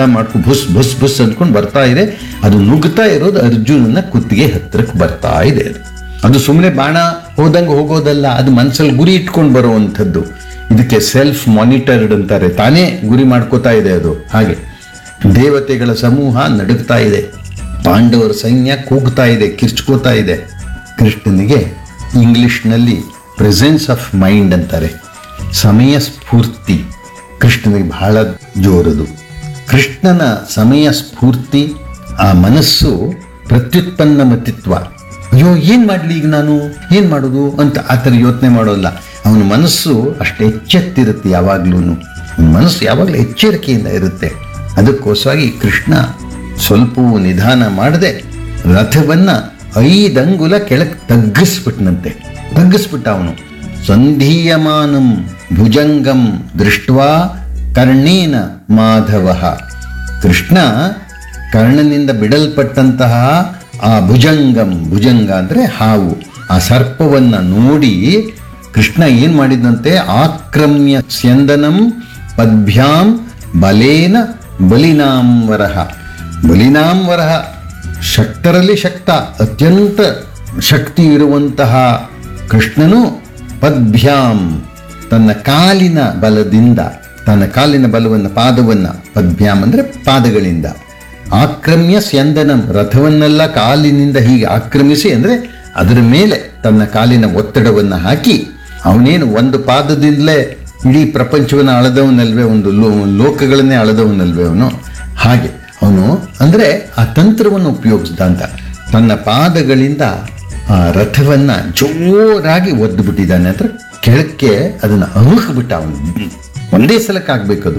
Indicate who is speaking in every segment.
Speaker 1: ಮಾಡ್ಕೊಂಡು ಬುಸ್ ಬುಸ್ ಬುಸ್ ಅಂದ್ಕೊಂಡು ಬರ್ತಾ ಇದೆ ಅದು ನುಗ್ತಾ ಇರೋದು ಅರ್ಜುನನ ಕುತ್ತಿಗೆ ಹತ್ರಕ್ಕೆ ಬರ್ತಾ ಇದೆ ಅದು ಅದು ಸುಮ್ಮನೆ ಬಾಣ ಹೋದಂಗೆ ಹೋಗೋದಲ್ಲ ಅದು ಮನಸ್ಸಲ್ಲಿ ಗುರಿ ಇಟ್ಕೊಂಡು ಬರುವಂಥದ್ದು ಇದಕ್ಕೆ ಸೆಲ್ಫ್ ಮಾನಿಟರ್ಡ್ ಅಂತಾರೆ ತಾನೇ ಗುರಿ ಮಾಡ್ಕೋತಾ ಇದೆ ಅದು ಹಾಗೆ ದೇವತೆಗಳ ಸಮೂಹ ನಡುಗ್ತಾ ಇದೆ ಪಾಂಡವರ ಸೈನ್ಯ ಕೂಗ್ತಾ ಇದೆ ಕಿರ್ಚ್ಕೋತಾ ಇದೆ ಕೃಷ್ಣನಿಗೆ ಇಂಗ್ಲಿಷ್ನಲ್ಲಿ ಪ್ರೆಸೆನ್ಸ್ ಆಫ್ ಮೈಂಡ್ ಅಂತಾರೆ ಸಮಯ ಸ್ಫೂರ್ತಿ ಕೃಷ್ಣನಿಗೆ ಬಹಳ ಜೋರದು ಕೃಷ್ಣನ ಸಮಯ ಸ್ಫೂರ್ತಿ ಆ ಮನಸ್ಸು ಪ್ರತ್ಯುತ್ಪನ್ನ ಮತಿತ್ವ ಅಯ್ಯೋ ಏನ್ ಮಾಡ್ಲಿ ಈಗ ನಾನು ಏನ್ ಮಾಡೋದು ಅಂತ ಆ ಥರ ಯೋಚನೆ ಮಾಡೋಲ್ಲ ಅವನ ಮನಸ್ಸು ಅಷ್ಟು ಎಚ್ಚೆತ್ತಿರುತ್ತೆ ಯಾವಾಗ್ಲೂ ಮನಸ್ಸು ಯಾವಾಗಲೂ ಎಚ್ಚರಿಕೆಯಿಂದ ಇರುತ್ತೆ ಅದಕ್ಕೋಸ್ಕರವಾಗಿ ಕೃಷ್ಣ ಸ್ವಲ್ಪವೂ ನಿಧಾನ ಮಾಡದೆ ರಥವನ್ನ ಐದಂಗುಲ ಕೆಳಗೆ ತಗ್ಗಿಸ್ಬಿಟ್ನಂತೆ ತಗ್ಗಿಸ್ಬಿಟ್ಟ ಅವನು ಸಂಧೀಯಮಾನಂ ಭುಜಂಗಂ ದೃಷ್ಟ್ವಾ ಕರ್ಣೇನ ಮಾಧವ ಕೃಷ್ಣ ಕರ್ಣನಿಂದ ಬಿಡಲ್ಪಟ್ಟಂತಹ ಆ ಭುಜಂಗಂ ಭುಜಂಗ ಅಂದ್ರೆ ಹಾವು ಆ ಸರ್ಪವನ್ನ ನೋಡಿ ಕೃಷ್ಣ ಏನ್ ಮಾಡಿದಂತೆ ಆಕ್ರಮ್ಯ ಸ್ಯಂದನಂ ಪದ್ಭ್ಯಾಂ ಬಲೇನ ಬಲಿನಾಂವರಹ ಬಲಿನಾಂವರಹ ಶಕ್ತರಲ್ಲಿ ಶಕ್ತ ಅತ್ಯಂತ ಶಕ್ತಿ ಇರುವಂತಹ ಕೃಷ್ಣನು ಪದ್ಭ್ಯಾಂ ತನ್ನ ಕಾಲಿನ ಬಲದಿಂದ ತನ್ನ ಕಾಲಿನ ಬಲವನ್ನು ಪಾದವನ್ನ ಪದ್ಭ್ಯಾಂ ಅಂದ್ರೆ ಪಾದಗಳಿಂದ ಆಕ್ರಮ್ಯ ಸ್ಯಂದನಂ ರಥವನ್ನೆಲ್ಲ ಕಾಲಿನಿಂದ ಹೀಗೆ ಆಕ್ರಮಿಸಿ ಅಂದ್ರೆ ಅದರ ಮೇಲೆ ತನ್ನ ಕಾಲಿನ ಒತ್ತಡವನ್ನು ಹಾಕಿ ಅವನೇನು ಒಂದು ಪಾದದಿಂದಲೇ ಇಡೀ ಪ್ರಪಂಚವನ್ನು ಅಳದವನಲ್ವೇ ಒಂದು ಲೋ ಲೋಕಗಳನ್ನೇ ಅಳದವನಲ್ವೇ ಅವನು ಹಾಗೆ ಅವನು ಅಂದ್ರೆ ಆ ತಂತ್ರವನ್ನು ಉಪಯೋಗಿಸ್ದ ಅಂತ ತನ್ನ ಪಾದಗಳಿಂದ ಆ ರಥವನ್ನ ಜೋರಾಗಿ ಒದ್ದು ಬಿಟ್ಟಿದ್ದಾನೆ ಅಂದ್ರೆ ಕೆಳಕ್ಕೆ ಅದನ್ನ ಅಮುಕ್ಬಿಟ್ಟ ಅವನು ಒಂದೇ ಸಲಕ್ಕಾಗ್ಬೇಕದು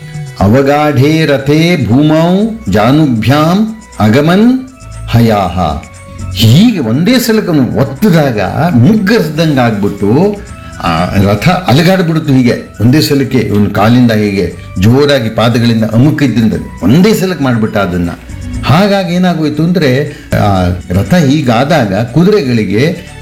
Speaker 1: ಅವಗಾಢೇ ರಥೇ ಭೂಮೌ ಜಾನುಭ್ಯಾಂ ಅಗಮನ್ ಹಯಾಹ ಹೀಗೆ ಒಂದೇ ಸಲಕ್ಕೆ ಅವನು ಒತ್ತಿದಾಗ ಮುಗ್ಗರಿಸ್ದಂಗೆ ಆಗ್ಬಿಟ್ಟು ಆ ರಥ ಅಲಗಾಡ್ಬಿಡ್ತು ಹೀಗೆ ಒಂದೇ ಸಲಕ್ಕೆ ಇವನು ಕಾಲಿಂದ ಹೀಗೆ ಜೋರಾಗಿ ಪಾದಗಳಿಂದ ಅಮುಕಿದ್ದಿಂದ ಒಂದೇ ಸಲಕ್ಕೆ ಮಾಡಿಬಿಟ್ಟ ಅದನ್ನ ಹಾಗಾಗಿ ಏನಾಗೋಯ್ತು ಅಂದ್ರೆ ಆ ರಥ ಹೀಗಾದಾಗ ಕುದುರೆಗಳಿಗೆ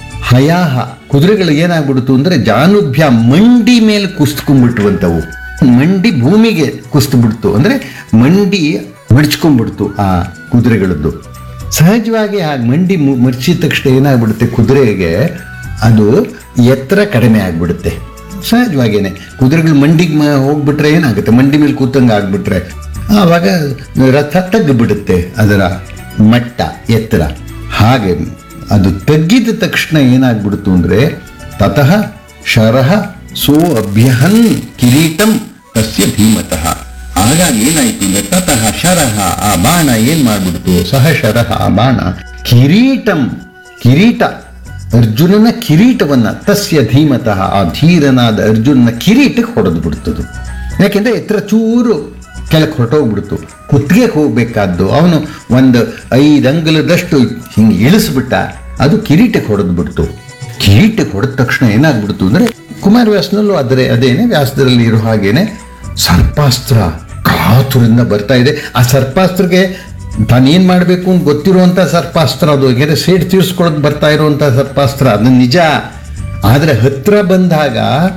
Speaker 1: ಹಯಾಹ ಕುದುರೆಗಳಿಗೆ ಏನಾಗ್ಬಿಡ್ತು ಅಂದ್ರೆ ಜಾನುಭ್ಯ ಮಂಡಿ ಮೇಲೆ ಕುಸ್ತ್ಕೊಂಡ್ಬಿಟ್ವಂತವು ಮಂಡಿ ಭೂಮಿಗೆ ಕುಸ್ತು ಬಿಡ್ತು ಅಂದ್ರೆ ಮಂಡಿ ಮಡ್ಚ್ಕೊಂಡ್ಬಿಡ್ತು ಆ ಕುದುರೆಗಳದ್ದು ಸಹಜವಾಗಿ ಆ ಮಂಡಿ ಮು- ಮರ್ಚಿದ ತಕ್ಷಣ ಏನಾಗ್ಬಿಡುತ್ತೆ ಕುದುರೆಗೆ ಅದು ಎತ್ತರ ಕಡಿಮೆ ಆಗ್ಬಿಡುತ್ತೆ ಸಹಜವಾಗೇನೆ ಕುದುರೆಗಳು ಮಂಡಿಗೆ ಮ- ಹೋಗ್ಬಿಟ್ರೆ ಏನಾಗುತ್ತೆ ಮಂಡಿ ಮೇಲೆ ಕೂತಂಗೆ ಆಗ್ಬಿಟ್ರೆ ಆವಾಗ ರಥ ತಗ್ಗಿಬಿಡುತ್ತೆ ಅದರ ಮಟ್ಟ ಎತ್ತರ ಹಾಗೆ ಅದು ತಗ್ಗಿದ ತಕ್ಷಣ ಏನಾಗ್ಬಿಡ್ತು ಅಂದ್ರೆ ತತಃ ಶರಹ ಸೋ ಅಭ್ಯಹನ್ ಕಿರೀಟಂ ತಸ್ಯ ಧೀಮತಃ ಆಗ ಏನಾಯ್ತು ಅಂದ್ರೆ ತತಃ ಶರಹ ಆ ಬಾಣ ಏನ್ ಮಾಡ್ಬಿಡ್ತು ಸಹ ಶರಹ ಆ ಬಾಣ ಕಿರೀಟಂ ಕಿರೀಟ ಅರ್ಜುನನ ಕಿರೀಟವನ್ನ ತಸ್ಯ ಧೀಮತಃ ಆ ಧೀರನಾದ ಅರ್ಜುನನ ಕಿರೀಟಕ್ಕೆ ಹೊಡೆದು ಬಿಡ್ತದು ಯಾಕೆಂದ್ರೆ ಎತ್ತರ ಚೂರು ಕೆಳಕ್ಕೆ ಹೊರಟೋಗ್ಬಿಡ್ತು ಕುತ್ತಿಗೆ ಹೋಗ್ಬೇಕಾದ್ದು ಅವನು ಒಂದು ಐದು ಅಂಗಲದಷ್ಟು ಹಿಂಗೆ ಇಳಿಸ್ಬಿಟ್ಟ ಅದು ಕಿರೀಟಕ್ಕೆ ಹೊಡೆದು ಬಿಡ್ತು ಕಿರೀಟಕ್ಕೆ ಹೊಡೆದ ತಕ್ಷಣ ಏನಾಗ್ಬಿಡ್ತು ಅಂದ್ರೆ ಕುಮಾರವ್ಯಾಸನಲ್ಲೂ ಅದರೇ ಅದೇನೆ ವ್ಯಾಸದಲ್ಲಿ ಇರೋ ಹಾಗೇನೆ ಸರ್ಪಾಸ್ತ್ರ ಕಾತುರಿಂದ ಬರ್ತಾ ಇದೆ ಆ ಸರ್ಪಾಸ್ತ್ರಕ್ಕೆ ತಾನೇನ್ ಮಾಡಬೇಕು ಅಂತ ಗೊತ್ತಿರುವಂತ ಸರ್ಪಾಸ್ತ್ರ ಅದು ಯಾಕೆಂದ್ರೆ ಸೇಡ್ ತೀರ್ಸ್ಕೊಳಕ್ ಬರ್ತಾ ಇರುವಂತ ಸರ್ಪಾಸ್ತ್ರ ಅದು ನಿಜ ಆದ್ರೆ ಹತ್ರ ಬಂದಾಗ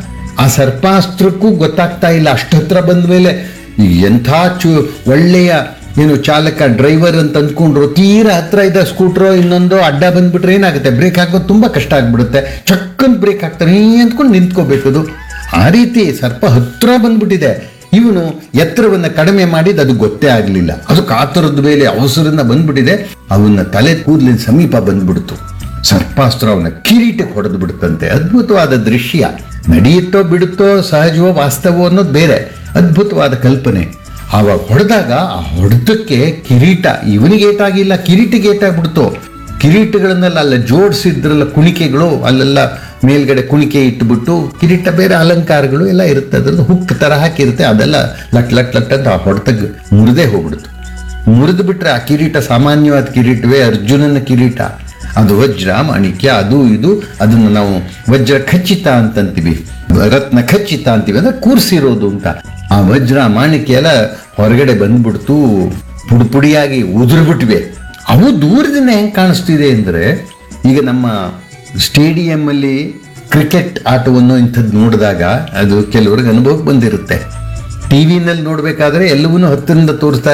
Speaker 1: ಆ ಸರ್ಪಾಸ್ತ್ರಕ್ಕೂ ಗೊತ್ತಾಗ್ತಾ ಇಲ್ಲ ಅಷ್ಟು ಹತ್ರ ಬಂದ ಮೇಲೆ ಎಂಥ ಚು ಒಳ್ಳೆಯ ಏನು ಚಾಲಕ ಡ್ರೈವರ್ ಅಂತ ಅಂದ್ಕೊಂಡ್ರು ತೀರಾ ಹತ್ರ ಇದ್ದ ಸ್ಕೂಟ್ರೋ ಇನ್ನೊಂದು ಅಡ್ಡ ಬಂದ್ಬಿಟ್ರೆ ಏನಾಗುತ್ತೆ ಬ್ರೇಕ್ ಹಾಕೋದು ತುಂಬಾ ಕಷ್ಟ ಆಗ್ಬಿಡುತ್ತೆ ಚಕ್ಕನ್ ಬ್ರೇಕ್ ಹಾಕ್ತಾನೆ ಈ ಅಂದ್ಕೊಂಡು ನಿಂತ್ಕೋಬೇಕದು ಆ ರೀತಿ ಸರ್ಪ ಹತ್ರ ಬಂದ್ಬಿಟ್ಟಿದೆ ಇವನು ಎತ್ತರವನ್ನ ಕಡಿಮೆ ಮಾಡಿದ ಅದು ಗೊತ್ತೇ ಆಗ್ಲಿಲ್ಲ ಅದು ಕಾತರದ ಮೇಲೆ ಅವಸರನ್ನ ಬಂದ್ಬಿಟ್ಟಿದೆ ಅವನ ತಲೆ ಕೂದಲಿನ ಸಮೀಪ ಬಂದ್ಬಿಡ್ತು ಸರ್ಪಾಸ್ತ್ರ ಅವನ ಕಿರೀಟಕ್ಕೆ ಹೊಡೆದು ಬಿಡುತ್ತಂತೆ ಅದ್ಭುತವಾದ ದೃಶ್ಯ ನಡೆಯುತ್ತೋ ಬಿಡುತ್ತೋ ಸಹಜವೋ ವಾಸ್ತವೋ ಅನ್ನೋದು ಬೇರೆ ಅದ್ಭುತವಾದ ಕಲ್ಪನೆ ಆವಾಗ ಹೊಡೆದಾಗ ಆ ಹೊಡೆದಕ್ಕೆ ಕಿರೀಟ ಇವನಿಗೆ ಏಟಾಗಿಲ್ಲ ಕಿರೀಟಿಗೆ ಏಟಾಗ್ಬಿಡ್ತು ಕಿರೀಟಗಳನ್ನೆಲ್ಲ ಅಲ್ಲ ಜೋಡಿಸಿದ್ರಲ್ಲ ಕುಣಿಕೆಗಳು ಅಲ್ಲೆಲ್ಲ ಮೇಲ್ಗಡೆ ಕುಣಿಕೆ ಇಟ್ಬಿಟ್ಟು ಕಿರೀಟ ಬೇರೆ ಅಲಂಕಾರಗಳು ಎಲ್ಲ ಇರುತ್ತೆ ಅದ್ರದ್ದು ಹುಕ್ ತರ ಹಾಕಿರುತ್ತೆ ಅದೆಲ್ಲ ಲಟ್ ಲಟ್ ಲಟ್ ಅಂತ ಆ ಹೊಡೆತಕ್ಕೆ ಮುರಿದೇ ಹೋಗ್ಬಿಡ್ತು ಮುರಿದು ಬಿಟ್ರೆ ಆ ಕಿರೀಟ ಸಾಮಾನ್ಯವಾದ ಕಿರೀಟವೇ ಅರ್ಜುನನ ಕಿರೀಟ ಅದು ವಜ್ರ ಮಾಣಿಕ್ಯ ಅದು ಇದು ಅದನ್ನು ನಾವು ವಜ್ರ ಖಚಿತ ಅಂತಂತೀವಿ ರತ್ನ ಖಚಿತ ಅಂತೀವಿ ಅಂದ್ರೆ ಕೂರ್ಸಿರೋದು ಅಂತ ಆ ವಜ್ರ ಮಾಣಿಕ್ಯ ಎಲ್ಲ ಹೊರಗಡೆ ಬಂದ್ಬಿಡ್ತು ಪುಡಿ ಪುಡಿಯಾಗಿ ಉದುರ್ಬಿಟ್ವೆ ಅವು ದೂರದಿಂದ ಹೆಂಗ್ ಕಾಣಿಸ್ತಿದೆ ಅಂದ್ರೆ ಈಗ ನಮ್ಮ ಸ್ಟೇಡಿಯಂ ಅಲ್ಲಿ ಕ್ರಿಕೆಟ್ ಆಟವನ್ನು ಇಂಥದ್ದು ನೋಡಿದಾಗ ಅದು ಕೆಲವ್ರಿಗೆ ಅನುಭವಕ್ಕೆ ಬಂದಿರುತ್ತೆ ಟಿವಿನಲ್ಲಿ ನೋಡ್ಬೇಕಾದ್ರೆ ಎಲ್ಲವನ್ನೂ ಹತ್ತಿರದಿಂದ ತೋರಿಸ್ತಾ